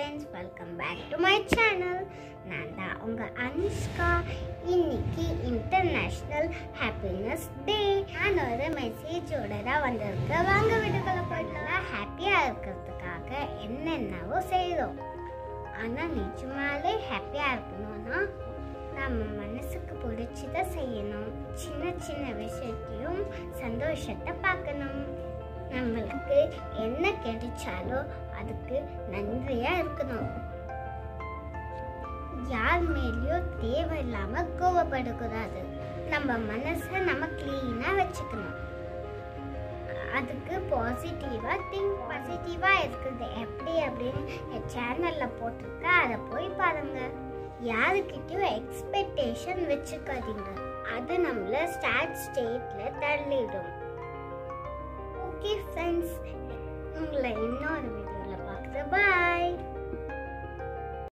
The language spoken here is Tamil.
friends welcome back to my channel நான் தான் உங்கள் அனுஷ்கா இன்னைக்கு இன்டர்நேஷ்னல் ஹாப்பினஸ் டே நான் ஒரு மெசேஜோட தான் வந்திருக்கேன் வாங்க வீட்டுக்குள்ள போயிட்டுலாம் ஹாப்பியாக இருக்கிறதுக்காக என்னென்னவோ செய்தோம் ஆனால் நிஜமாலே ஹாப்பியாக இருக்கணும்னா நம்ம மனசுக்கு பிடிச்சதை செய்யணும் சின்ன சின்ன விஷயத்தையும் சந்தோஷத்தை பார்க்கணும் நம்மளுக்கு என்ன கிடைச்சாலோ அதுக்கு நன்றியா இருக்கணும் யார் மேலேயும் தேவையில்லாம கோவப்படக்கூடாது நம்ம மனசை நம்ம கிளீனா வச்சுக்கணும் அதுக்கு பாசிட்டிவா திங்க் பாசிட்டிவா இருக்குது எப்படி அப்படின்னு என் சேனல்ல போட்டிருக்க அதை போய் பாருங்க யாருக்கிட்டையும் எக்ஸ்பெக்டேஷன் வச்சுக்காதீங்க அது நம்மள ஸ்டார்ட் ஸ்டேட்ல தள்ளிடும் ஓகே ஃப்ரெண்ட்ஸ் உங்களை இன்னொரு வீடியோவில் பார்க்குறேன் பாய்